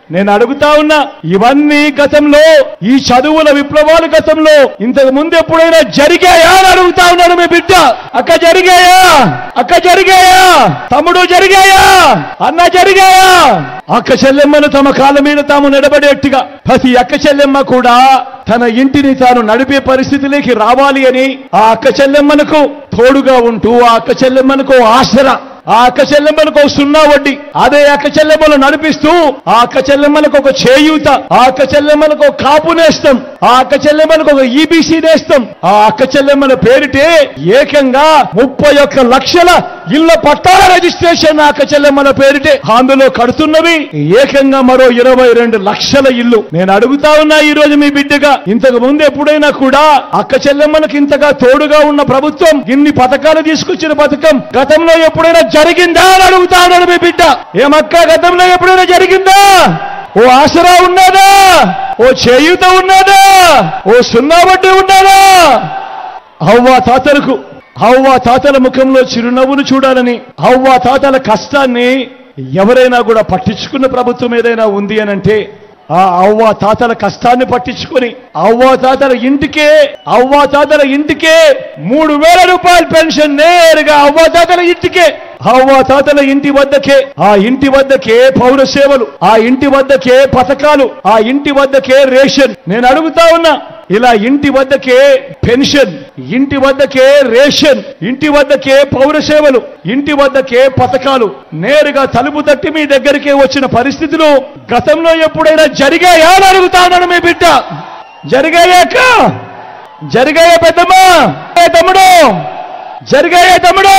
నేను అడుగుతా ఉన్నా ఇవన్నీ గతంలో ఈ చదువుల విప్లవాలు గతంలో ఇంతకు ముందు ఎప్పుడైనా జరిగాయా అని అడుగుతా ఉన్నాను మీ బిడ్డ అక్క జరిగాయా అక్క జరిగాయా తమ్ముడు జరిగాయా అన్న జరిగాయా అక్క చెల్లెమ్మను తమ కాళ్ళ మీద తాము నిలబడేట్టుగా ప్రతి అక్క చెల్లెమ్మ కూడా తన ఇంటిని తాను నడిపే పరిస్థితిలోకి రావాలి అని ఆ అక్క చెల్లెమ్మలకు తోడుగా ఉంటూ ఆ అక్క చెల్లెమ్మలకు ఆసరా ఆ అక్క చెల్లెమ్మలకు ఒక సున్నా వడ్డీ అదే అక్క చెల్లెమ్మలు నడిపిస్తూ ఆ అక్క చెల్లెమ్మలకు ఒక చేయూత ఆ అక్క చెల్లెమ్మలకు ఒక కాపు నేస్తం ఆ అక్క చెల్లెమ్మలకు ఒక ఈబీసీ నేస్తం ఆ అక్క చెల్లెమ్మల పేరిటే ఏకంగా ముప్పై ఒక్క లక్షల ఇళ్ల పట్టాల రిజిస్ట్రేషన్ ఆ అక్క చెల్లెమ్మల పేరిటే అందులో కడుతున్నవి ఏకంగా మరో ఇరవై రెండు లక్షల ఇల్లు నేను అడుగుతా ఉన్నా ఈ రోజు మీ బిడ్డగా ఇంతకు ముందు ఎప్పుడైనా కూడా అక్క చెల్లెమ్మలకు ఇంతగా తోడుగా ఉన్న ప్రభుత్వం ఇన్ని పథకాలు తీసుకొచ్చిన పథకం గతంలో ఎప్పుడైనా జరిగిందా అని అడుగుతా ఉన్నాడు మీ బిడ్డ ఏమక్క గతంలో ఎప్పుడైనా జరిగిందా ఓ ఆసరా ఉన్నదా ఓ చేయూత ఉన్నదా ఓ సున్నా వడ్డీ ఉన్నదా హవ్వ తాతలకు హవ్వ తాతల ముఖంలో చిరునవ్వును చూడాలని హవ్వ తాతల కష్టాన్ని ఎవరైనా కూడా పట్టించుకున్న ప్రభుత్వం ఏదైనా ఉంది అని అంటే ఆ అవ్వ తాతల కష్టాన్ని పట్టించుకొని అవ్వ తాతల ఇంటికే అవ్వ తాతల ఇంటికే మూడు వేల రూపాయల పెన్షన్ నేరుగా అవ్వ తాతల ఇంటికే అవ్వ తాతల ఇంటి వద్దకే ఆ ఇంటి వద్దకే పౌర సేవలు ఆ ఇంటి వద్దకే పథకాలు ఆ ఇంటి వద్దకే రేషన్ నేను అడుగుతా ఉన్నా ఇలా ఇంటి వద్దకే పెన్షన్ ఇంటి వద్దకే రేషన్ ఇంటి వద్దకే పౌర సేవలు ఇంటి వద్దకే పథకాలు నేరుగా తలుపు తట్టి మీ దగ్గరికే వచ్చిన పరిస్థితులు గతంలో ఎప్పుడైనా జరిగాయా అని అడుగుతా ఉన్నాను మీ బిడ్డ జరిగాయాక జరిగాయా పెద్దమ్మా ఏ తమ్ముడు జరిగాయా తమ్ముడు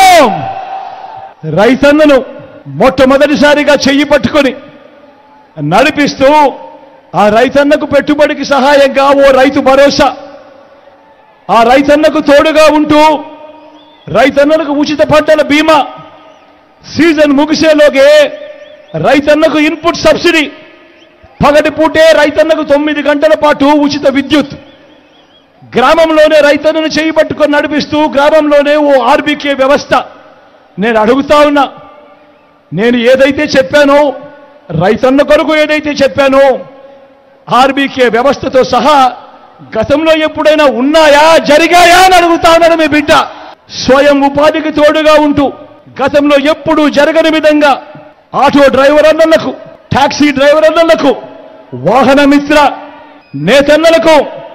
రైతన్నను మొట్టమొదటిసారిగా చెయ్యి పట్టుకొని నడిపిస్తూ ఆ రైతన్నకు పెట్టుబడికి సహాయంగా ఓ రైతు భరోసా ఆ రైతన్నకు తోడుగా ఉంటూ రైతన్నలకు ఉచిత పంటల బీమా సీజన్ ముగిసేలోగే రైతన్నకు ఇన్పుట్ సబ్సిడీ పగటి పూటే రైతన్నకు తొమ్మిది గంటల పాటు ఉచిత విద్యుత్ గ్రామంలోనే రైతన్నను చేయి పట్టుకొని నడిపిస్తూ గ్రామంలోనే ఓ ఆర్బీకే వ్యవస్థ నేను అడుగుతా ఉన్నా నేను ఏదైతే చెప్పానో రైతన్న కొరకు ఏదైతే చెప్పానో ఆర్బీకే వ్యవస్థతో సహా గతంలో ఎప్పుడైనా ఉన్నాయా జరిగాయా అని అడుగుతా ఉన్నాను మీ బిడ్డ స్వయం ఉపాధికి తోడుగా ఉంటూ గతంలో ఎప్పుడు జరగని విధంగా ఆటో డ్రైవర్ అన్నలకు టాక్సీ డ్రైవర్ అన్నలకు వాహన మిత్ర నేతన్నలకు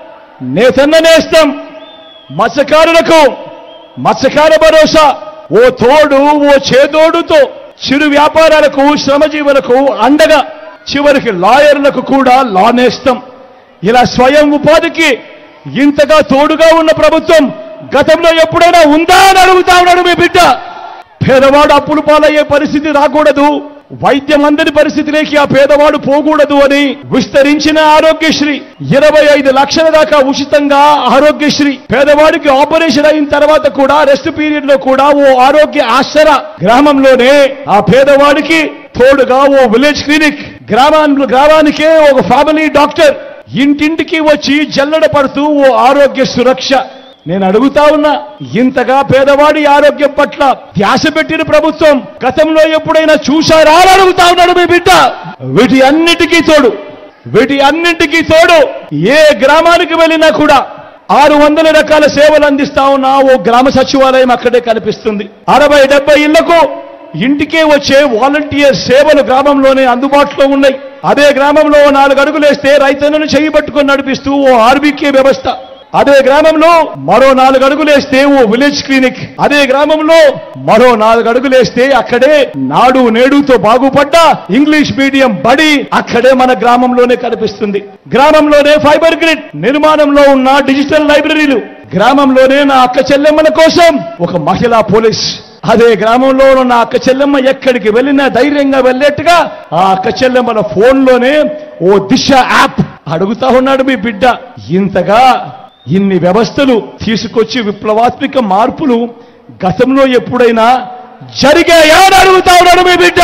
నేతన్న నేస్తం మత్స్యకారులకు మత్స్యకార భరోసా ఓ తోడు ఓ చేదోడుతో చిరు వ్యాపారాలకు శ్రమజీవులకు అండగా చివరికి లాయర్లకు కూడా లా నేస్తం ఇలా స్వయం ఉపాధికి ఇంతగా తోడుగా ఉన్న ప్రభుత్వం గతంలో ఎప్పుడైనా ఉందా అని అడుగుతా ఉన్నాడు మీ బిడ్డ పేదవాడు అప్పులు పాలయ్యే పరిస్థితి రాకూడదు వైద్యం అందని పరిస్థితిలోకి ఆ పేదవాడు పోకూడదు అని విస్తరించిన ఆరోగ్యశ్రీ ఇరవై ఐదు లక్షల దాకా ఉచితంగా ఆరోగ్యశ్రీ పేదవాడికి ఆపరేషన్ అయిన తర్వాత కూడా రెస్ట్ పీరియడ్ లో కూడా ఓ ఆరోగ్య ఆసరా గ్రామంలోనే ఆ పేదవాడికి తోడుగా ఓ విలేజ్ క్లినిక్ గ్రామానికి గ్రామానికే ఒక ఫ్యామిలీ డాక్టర్ ఇంటింటికి వచ్చి జల్లడ పడుతూ ఓ ఆరోగ్య సురక్ష నేను అడుగుతా ఉన్నా ఇంతగా పేదవాడి ఆరోగ్యం పట్ల ధ్యాస పెట్టిన ప్రభుత్వం గతంలో ఎప్పుడైనా చూశారా అని అడుగుతా ఉన్నాడు మీ బిడ్డ వీటి అన్నిటికీ తోడు వీటి అన్నింటికీ తోడు ఏ గ్రామానికి వెళ్ళినా కూడా ఆరు వందల రకాల సేవలు అందిస్తా ఉన్న ఓ గ్రామ సచివాలయం అక్కడే కనిపిస్తుంది అరవై డెబ్బై ఇళ్లకు ఇంటికే వచ్చే వాలంటీర్ సేవలు గ్రామంలోనే అందుబాటులో ఉన్నాయి అదే గ్రామంలో ఓ నాలుగు అడుగులేస్తే రైతన్నను చేయి పట్టుకొని నడిపిస్తూ ఓ ఆర్బీకే వ్యవస్థ అదే గ్రామంలో మరో నాలుగు అడుగులేస్తే ఓ విలేజ్ క్లినిక్ అదే గ్రామంలో మరో నాలుగు అడుగులేస్తే అక్కడే నాడు నేడుతో బాగుపడ్డ ఇంగ్లీష్ మీడియం బడి అక్కడే మన గ్రామంలోనే కనిపిస్తుంది గ్రామంలోనే ఫైబర్ గ్రిడ్ నిర్మాణంలో ఉన్న డిజిటల్ లైబ్రరీలు గ్రామంలోనే నా అక్క చెల్లెమ్మల కోసం ఒక మహిళా పోలీస్ అదే గ్రామంలో ఉన్న అక్క చెల్లెమ్మ ఎక్కడికి వెళ్ళినా ధైర్యంగా వెళ్ళేట్టుగా ఆ అక్క చెల్లెమ్మల ఫోన్లోనే ఓ దిశ యాప్ అడుగుతా ఉన్నాడు మీ బిడ్డ ఇంతగా ఇన్ని వ్యవస్థలు తీసుకొచ్చి విప్లవాత్మక మార్పులు గతంలో ఎప్పుడైనా జరిగాయా అని అడుగుతా ఉన్నాడు మీ బిడ్డ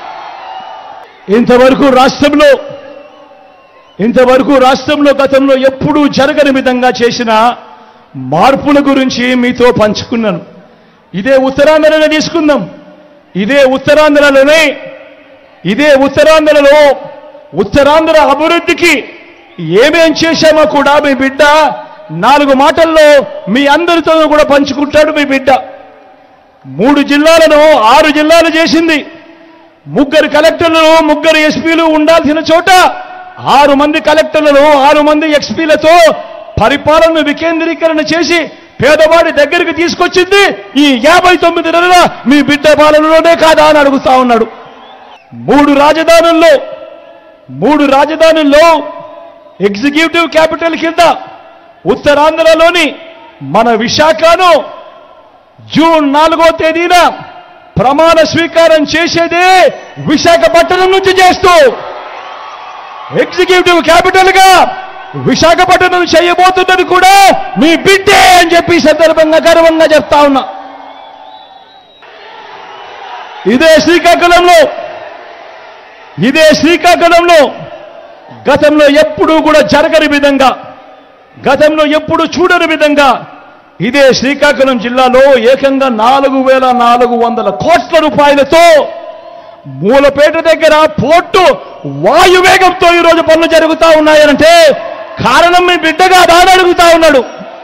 ఇంతవరకు రాష్ట్రంలో ఇంతవరకు రాష్ట్రంలో గతంలో ఎప్పుడూ జరగని విధంగా చేసిన మార్పుల గురించి మీతో పంచుకున్నాను ఇదే ఉత్తరాంధ్రలో తీసుకుందాం ఇదే ఉత్తరాంధ్రలోనే ఇదే ఉత్తరాంధ్రలో ఉత్తరాంధ్ర అభివృద్ధికి ఏమేం చేశామో కూడా మీ బిడ్డ నాలుగు మాటల్లో మీ అందరితో కూడా పంచుకుంటాడు మీ బిడ్డ మూడు జిల్లాలను ఆరు జిల్లాలు చేసింది ముగ్గురు కలెక్టర్లు ముగ్గురు ఎస్పీలు ఉండాల్సిన చోట ఆరు మంది కలెక్టర్లను ఆరు మంది ఎక్స్పీలతో పరిపాలనను వికేంద్రీకరణ చేసి పేదవాడి దగ్గరికి తీసుకొచ్చింది ఈ యాభై తొమ్మిది నెలల మీ బిడ్డ పాలనలోనే కాదా అని అడుగుతా ఉన్నాడు మూడు రాజధానుల్లో మూడు రాజధానుల్లో ఎగ్జిక్యూటివ్ క్యాపిటల్ కింద ఉత్తరాంధ్రలోని మన విశాఖను జూన్ నాలుగో తేదీన ప్రమాణ స్వీకారం చేసేదే విశాఖపట్నం నుంచి చేస్తూ ఎగ్జిక్యూటివ్ క్యాపిటల్ గా విశాఖపట్నం చేయబోతున్నది కూడా మీ బిడ్డే అని చెప్పి ఈ సందర్భంగా గర్వంగా చెప్తా ఉన్నా ఇదే శ్రీకాకుళంలో ఇదే శ్రీకాకుళంలో గతంలో ఎప్పుడూ కూడా జరగని విధంగా గతంలో ఎప్పుడు చూడని విధంగా ఇదే శ్రీకాకుళం జిల్లాలో ఏకంగా నాలుగు వేల నాలుగు వందల కోట్ల రూపాయలతో మూలపేట దగ్గర పోర్టు వాయువేగంతో ఈరోజు పనులు జరుగుతా ఉన్నాయనంటే కారణం మీ బిడ్డగా దాని అడుగుతా ఉన్నాడు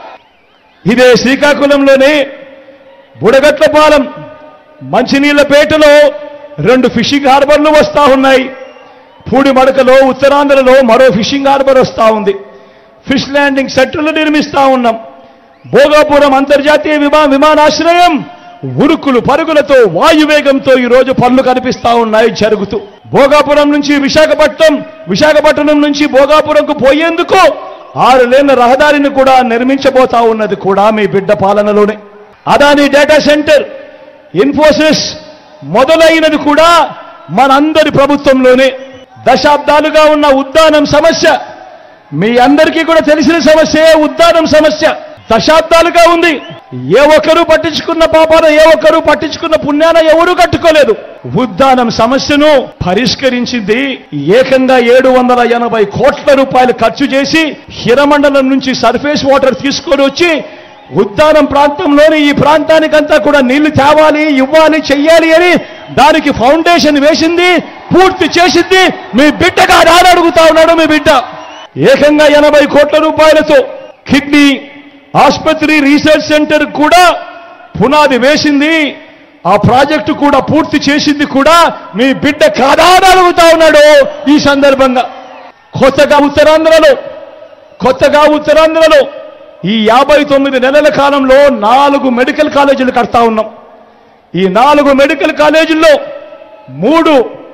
ఇదే శ్రీకాకుళంలోనే బుడగట్లపాలెం మంచినీళ్లపేటలో రెండు ఫిషింగ్ హార్బర్లు వస్తా ఉన్నాయి పూడిమడకలో ఉత్తరాంధ్రలో మరో ఫిషింగ్ హార్బర్ వస్తా ఉంది ఫిష్ ల్యాండింగ్ సెంటర్లు నిర్మిస్తా ఉన్నాం భోగాపురం అంతర్జాతీయ విమా విమానాశ్రయం ఉరుకులు పరుగులతో వాయువేగంతో ఈ రోజు పనులు కనిపిస్తా ఉన్నాయి జరుగుతూ భోగాపురం నుంచి విశాఖపట్నం విశాఖపట్నం నుంచి భోగాపురంకు పోయేందుకు ఆరు లేన్ల రహదారిని కూడా నిర్మించబోతా ఉన్నది కూడా మీ బిడ్డ పాలనలోనే అదాని డేటా సెంటర్ ఇన్ఫోసిస్ మొదలైనది కూడా మనందరి ప్రభుత్వంలోనే దశాబ్దాలుగా ఉన్న ఉద్దానం సమస్య మీ అందరికీ కూడా తెలిసిన సమస్యే ఉద్దానం సమస్య దశాబ్దాలుగా ఉంది ఏ ఒక్కరూ పట్టించుకున్న పాపాన ఏ ఒక్కరూ పట్టించుకున్న పుణ్యాన ఎవరూ కట్టుకోలేదు ఉద్దానం సమస్యను పరిష్కరించింది ఏకంగా ఏడు వందల ఎనభై కోట్ల రూపాయలు ఖర్చు చేసి హిరమండలం నుంచి సర్ఫేస్ వాటర్ తీసుకొని వచ్చి ఉద్దానం ప్రాంతంలోని ఈ ప్రాంతానికంతా కూడా నీళ్లు తేవాలి ఇవ్వాలి చెయ్యాలి అని దానికి ఫౌండేషన్ వేసింది పూర్తి చేసింది మీ బిడ్డగా రాని అడుగుతా ఉన్నాడు మీ బిడ్డ ఏకంగా ఎనభై కోట్ల రూపాయలతో కిడ్నీ ఆసుపత్రి రీసెర్చ్ సెంటర్ కూడా పునాది వేసింది ఆ ప్రాజెక్టు కూడా పూర్తి చేసింది కూడా మీ బిడ్డ కాదా అని అడుగుతా ఉన్నాడు ఈ సందర్భంగా కొత్తగా ఉత్తరాంధ్రలో కొత్తగా ఉత్తరాంధ్రలో ఈ యాభై తొమ్మిది నెలల కాలంలో నాలుగు మెడికల్ కాలేజీలు కడతా ఉన్నాం ఈ నాలుగు మెడికల్ కాలేజీల్లో మూడు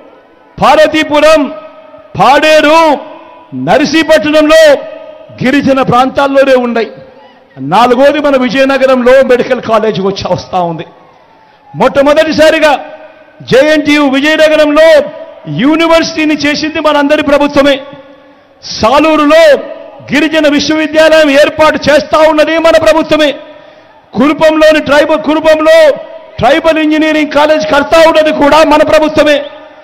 పార్వతీపురం పాడేరు నర్సీపట్నంలో గిరిజన ప్రాంతాల్లోనే ఉన్నాయి నాలుగోది మన విజయనగరంలో మెడికల్ కాలేజ్ వచ్చి వస్తా ఉంది మొట్టమొదటిసారిగా జేఎన్టీయు విజయనగరంలో యూనివర్సిటీని చేసింది మనందరి ప్రభుత్వమే సాలూరులో గిరిజన విశ్వవిద్యాలయం ఏర్పాటు చేస్తా ఉన్నది మన ప్రభుత్వమే కురుపంలోని ట్రైబల్ కురుపంలో ట్రైబల్ ఇంజనీరింగ్ కాలేజ్ కడతా ఉన్నది కూడా మన ప్రభుత్వమే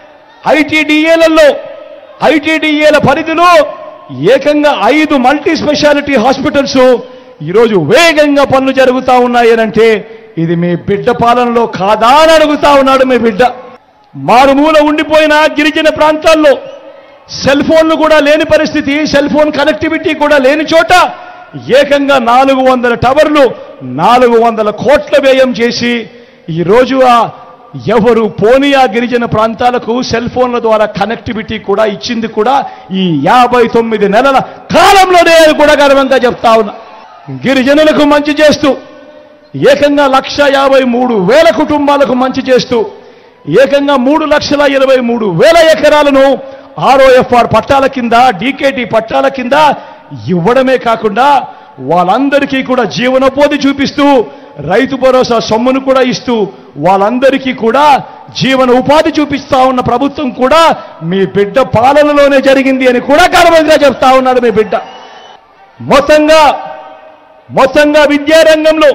ఐటీడీఏలలో ఐటీడీఏల పరిధిలో ఏకంగా ఐదు మల్టీ స్పెషాలిటీ హాస్పిటల్స్ ఈరోజు వేగంగా పనులు జరుగుతా ఉన్నాయనంటే ఇది మీ బిడ్డ పాలనలో కాదా అని అడుగుతా ఉన్నాడు మీ బిడ్డ మారుమూల ఉండిపోయిన గిరిజన ప్రాంతాల్లో సెల్ ఫోన్లు కూడా లేని పరిస్థితి సెల్ ఫోన్ కనెక్టివిటీ కూడా లేని చోట ఏకంగా నాలుగు వందల టవర్లు నాలుగు వందల కోట్ల వ్యయం చేసి ఈరోజు ఆ ఎవరు పోని ఆ గిరిజన ప్రాంతాలకు సెల్ ఫోన్ల ద్వారా కనెక్టివిటీ కూడా ఇచ్చింది కూడా ఈ యాభై తొమ్మిది నెలల కాలంలోనే అని కూడా గర్వంగా చెప్తా ఉన్నా గిరిజనులకు మంచి చేస్తూ ఏకంగా లక్ష యాభై మూడు వేల కుటుంబాలకు మంచి చేస్తూ ఏకంగా మూడు లక్షల ఇరవై మూడు వేల ఎకరాలను ఆర్ఓఎఫ్ఆర్ పట్టాల కింద డీకేటీ పట్టాల కింద ఇవ్వడమే కాకుండా వాళ్ళందరికీ కూడా జీవనోపాధి చూపిస్తూ రైతు భరోసా సొమ్మును కూడా ఇస్తూ వాళ్ళందరికీ కూడా జీవన ఉపాధి చూపిస్తా ఉన్న ప్రభుత్వం కూడా మీ బిడ్డ పాలనలోనే జరిగింది అని కూడా గర్వంగా చెప్తా ఉన్నాడు మీ బిడ్డ మొత్తంగా మొత్తంగా విద్యారంగంలో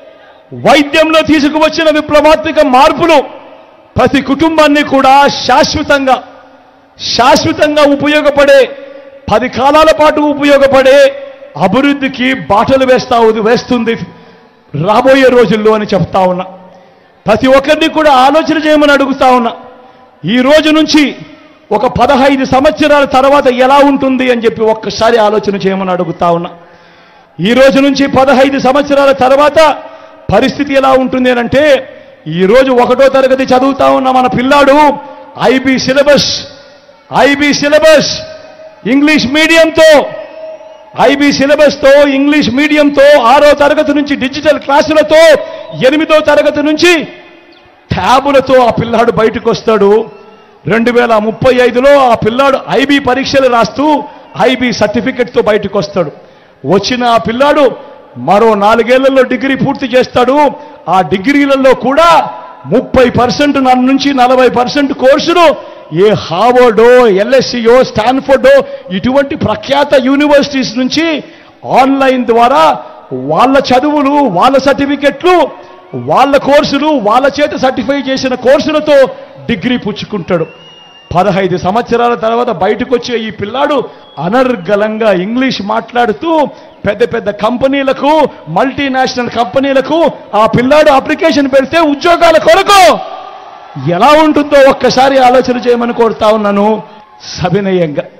వైద్యంలో తీసుకువచ్చిన విప్లవాత్మక మార్పులు ప్రతి కుటుంబాన్ని కూడా శాశ్వతంగా శాశ్వతంగా ఉపయోగపడే పది కాలాల పాటు ఉపయోగపడే అభివృద్ధికి బాటలు వేస్తా వేస్తుంది రాబోయే రోజుల్లో అని చెప్తా ఉన్నా ప్రతి ఒక్కరిని కూడా ఆలోచన చేయమని అడుగుతా ఉన్నా ఈ రోజు నుంచి ఒక పదహైదు సంవత్సరాల తర్వాత ఎలా ఉంటుంది అని చెప్పి ఒక్కసారి ఆలోచన చేయమని అడుగుతా ఉన్నా ఈ రోజు నుంచి పదహైదు సంవత్సరాల తర్వాత పరిస్థితి ఎలా ఉంటుంది అని అంటే ఈ రోజు ఒకటో తరగతి చదువుతా ఉన్న మన పిల్లాడు IB syllabus IB syllabus English మీడియంతో ఐబీ సిలబస్తో ఇంగ్లీష్ మీడియంతో ఆరో తరగతి నుంచి డిజిటల్ క్లాసులతో ఎనిమిదో తరగతి నుంచి ట్యాబులతో ఆ పిల్లాడు బయటకు వస్తాడు రెండు వేల ముప్పై ఐదులో ఆ పిల్లాడు ఐబీ పరీక్షలు రాస్తూ ఐబీ సర్టిఫికెట్తో బయటకు వస్తాడు వచ్చిన ఆ పిల్లాడు మరో నాలుగేళ్లలో డిగ్రీ పూర్తి చేస్తాడు ఆ డిగ్రీలలో కూడా ముప్పై పర్సెంట్ నన్ను నుంచి నలభై పర్సెంట్ కోర్సులు ఏ హార్వర్డో ఎల్ఎస్సియో స్టాన్ఫోర్డో ఇటువంటి ప్రఖ్యాత యూనివర్సిటీస్ నుంచి ఆన్లైన్ ద్వారా వాళ్ళ చదువులు వాళ్ళ సర్టిఫికెట్లు వాళ్ళ కోర్సులు వాళ్ళ చేత సర్టిఫై చేసిన కోర్సులతో డిగ్రీ పుచ్చుకుంటాడు పదహైదు సంవత్సరాల తర్వాత బయటకు వచ్చే ఈ పిల్లాడు అనర్గళంగా ఇంగ్లీష్ మాట్లాడుతూ పెద్ద పెద్ద కంపెనీలకు మల్టీనేషనల్ కంపెనీలకు ఆ పిల్లాడు అప్లికేషన్ పెడితే ఉద్యోగాల కొరకు ఎలా ఉంటుందో ఒక్కసారి ఆలోచన చేయమని కోరుతా ఉన్నాను సవినయంగా